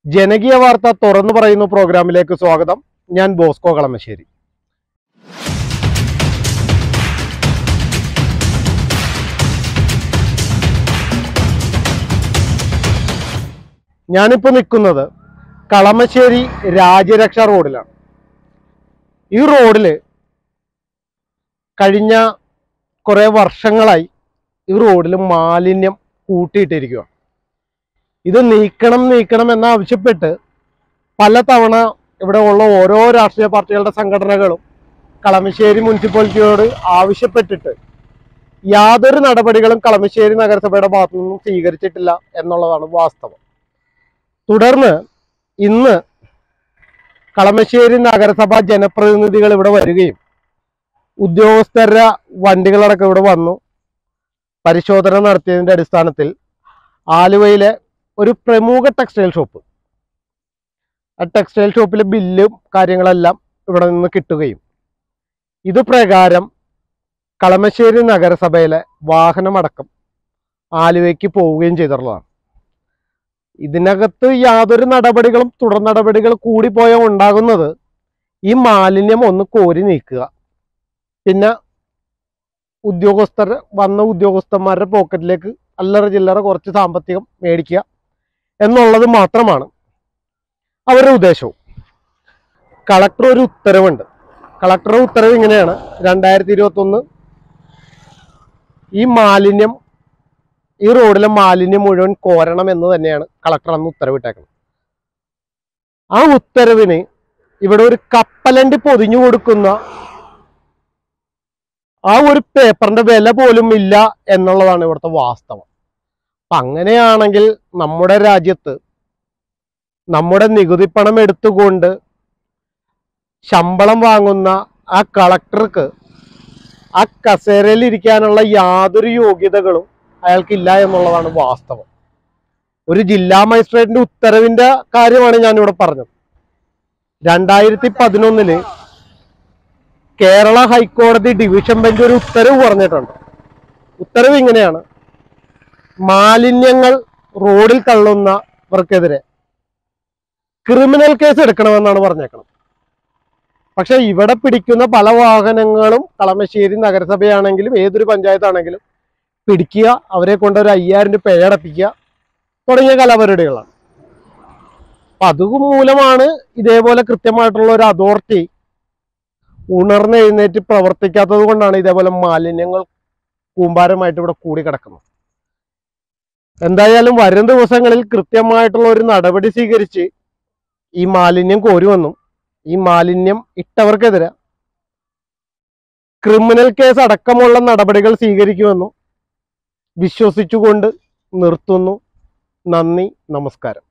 ജനകീയ വാർത്ത തുറന്നു പറയുന്ന പ്രോഗ്രാമിലേക്ക് സ്വാഗതം ഞാൻ ബോസ്കോ കളമശ്ശേരി ഞാനിപ്പോൾ നിൽക്കുന്നത് കളമശ്ശേരി രാജ്യരക്ഷ റോഡിലാണ് ഈ റോഡിൽ കഴിഞ്ഞ കുറേ വർഷങ്ങളായി ഈ റോഡിൽ മാലിന്യം കൂട്ടിയിട്ടിരിക്കുകയാണ് ഇത് നീക്കണം നീക്കണം എന്നാവശ്യപ്പെട്ട് പലതവണ ഇവിടെ ഉള്ള ഓരോ രാഷ്ട്രീയ പാർട്ടികളുടെ സംഘടനകളും കളമശ്ശേരി മുനിസിപ്പാലിറ്റിയോട് ആവശ്യപ്പെട്ടിട്ട് യാതൊരു നടപടികളും കളമശ്ശേരി നഗരസഭയുടെ ഭാഗത്തു നിന്നും സ്വീകരിച്ചിട്ടില്ല എന്നുള്ളതാണ് വാസ്തവം തുടർന്ന് ഇന്ന് കളമശ്ശേരി നഗരസഭ ജനപ്രതിനിധികൾ ഇവിടെ വരികയും ഉദ്യോഗസ്ഥരുടെ വണ്ടികളടക്കം ഇവിടെ വന്നു പരിശോധന നടത്തിയതിന്റെ അടിസ്ഥാനത്തിൽ ആലുവയിലെ ഒരു പ്രമുഖ ടെക്സ്റ്റൈൽ ഷോപ്പ് ആ ടെക്സ്റ്റൈൽ ഷോപ്പിലെ ബില്ലും കാര്യങ്ങളെല്ലാം ഇവിടെ നിന്ന് കിട്ടുകയും ഇത് പ്രകാരം കളമശ്ശേരി നഗരസഭയിലെ വാഹനമടക്കം ആലുവയ്ക്ക് പോവുകയും ചെയ്തിട്ടുള്ളതാണ് ഇതിനകത്ത് യാതൊരു നടപടികളും തുടർ നടപടികൾ കൂടിപ്പോയ ഉണ്ടാകുന്നത് ഈ മാലിന്യം ഒന്ന് കോരി നീക്കുക പിന്നെ ഉദ്യോഗസ്ഥർ വന്ന ഉദ്യോഗസ്ഥന്മാരുടെ പോക്കറ്റിലേക്ക് അല്ലറ ചില്ലറ കുറച്ച് സാമ്പത്തികം മേടിക്കുക എന്നുള്ളത് മാത്രമാണ് അവരുടെ ഉദ്ദേശവും കളക്ടർ ഒരു ഉത്തരവുണ്ട് കളക്ടറുടെ ഉത്തരവ് ഇങ്ങനെയാണ് രണ്ടായിരത്തി ഇരുപത്തി ഒന്ന് ഈ മാലിന്യം ഈ റോഡിലെ മാലിന്യം മുഴുവൻ കോരണം എന്ന് തന്നെയാണ് കളക്ടർ അന്ന് ഉത്തരവിട്ടേക്കുന്നത് ആ ഉത്തരവിന് ഇവിടെ ഒരു കപ്പലണ്ടി പൊതിഞ്ഞു കൊടുക്കുന്ന ആ ഒരു പേപ്പറിന്റെ വില പോലും ഇല്ല എന്നുള്ളതാണ് ഇവിടുത്തെ വാസ്തവം അപ്പൊ അങ്ങനെയാണെങ്കിൽ നമ്മുടെ രാജ്യത്ത് നമ്മുടെ നികുതി പണം എടുത്തുകൊണ്ട് ശമ്പളം വാങ്ങുന്ന ആ കളക്ടർക്ക് ആ കസേരയിൽ ഇരിക്കാനുള്ള യാതൊരു യോഗ്യതകളും അയാൾക്കില്ല എന്നുള്ളതാണ് വാസ്തവം ഒരു ജില്ലാ മജിസ്ട്രേറ്റിന്റെ ഉത്തരവിന്റെ കാര്യമാണ് ഞാൻ ഇവിടെ പറഞ്ഞത് രണ്ടായിരത്തി പതിനൊന്നില് കേരള ഹൈക്കോടതി ഡിവിഷൻ ബെഞ്ച് ഒരു ഉത്തരവ് പറഞ്ഞിട്ടുണ്ട് ഉത്തരവ് ഇങ്ങനെയാണ് മാലിന്യങ്ങൾ റോഡിൽ തള്ളുന്നവർക്കെതിരെ ക്രിമിനൽ കേസ് എടുക്കണമെന്നാണ് പറഞ്ഞേക്കുന്നത് പക്ഷെ ഇവിടെ പിടിക്കുന്ന പല വാഹനങ്ങളും കളമശ്ശേരി നഗരസഭയാണെങ്കിലും ഏതൊരു പഞ്ചായത്താണെങ്കിലും പിടിക്കുക അവരെ കൊണ്ട് ഒരു അയ്യായിരം രൂപ പിഴ അടപ്പിക്കുക തുടങ്ങിയ കലാപരിപാടികളാണ് അപ്പൊ അതുമൂലമാണ് ഇതേപോലെ കൃത്യമായിട്ടുള്ള ഒരു അതോറിറ്റി ഉണർന്നെഴുന്നേറ്റ് പ്രവർത്തിക്കാത്തത് കൊണ്ടാണ് ഇതേപോലെ മാലിന്യങ്ങൾ കൂമ്പാരമായിട്ട് ഇവിടെ കൂടി കിടക്കുന്നത് എന്തായാലും വരും ദിവസങ്ങളിൽ കൃത്യമായിട്ടുള്ള ഒരു നടപടി സ്വീകരിച്ച് ഈ മാലിന്യം കോരുമെന്നും ഈ മാലിന്യം ഇട്ടവർക്കെതിരെ ക്രിമിനൽ കേസ് അടക്കമുള്ള നടപടികൾ സ്വീകരിക്കുമെന്നും വിശ്വസിച്ചുകൊണ്ട് നിർത്തുന്നു നന്ദി നമസ്കാരം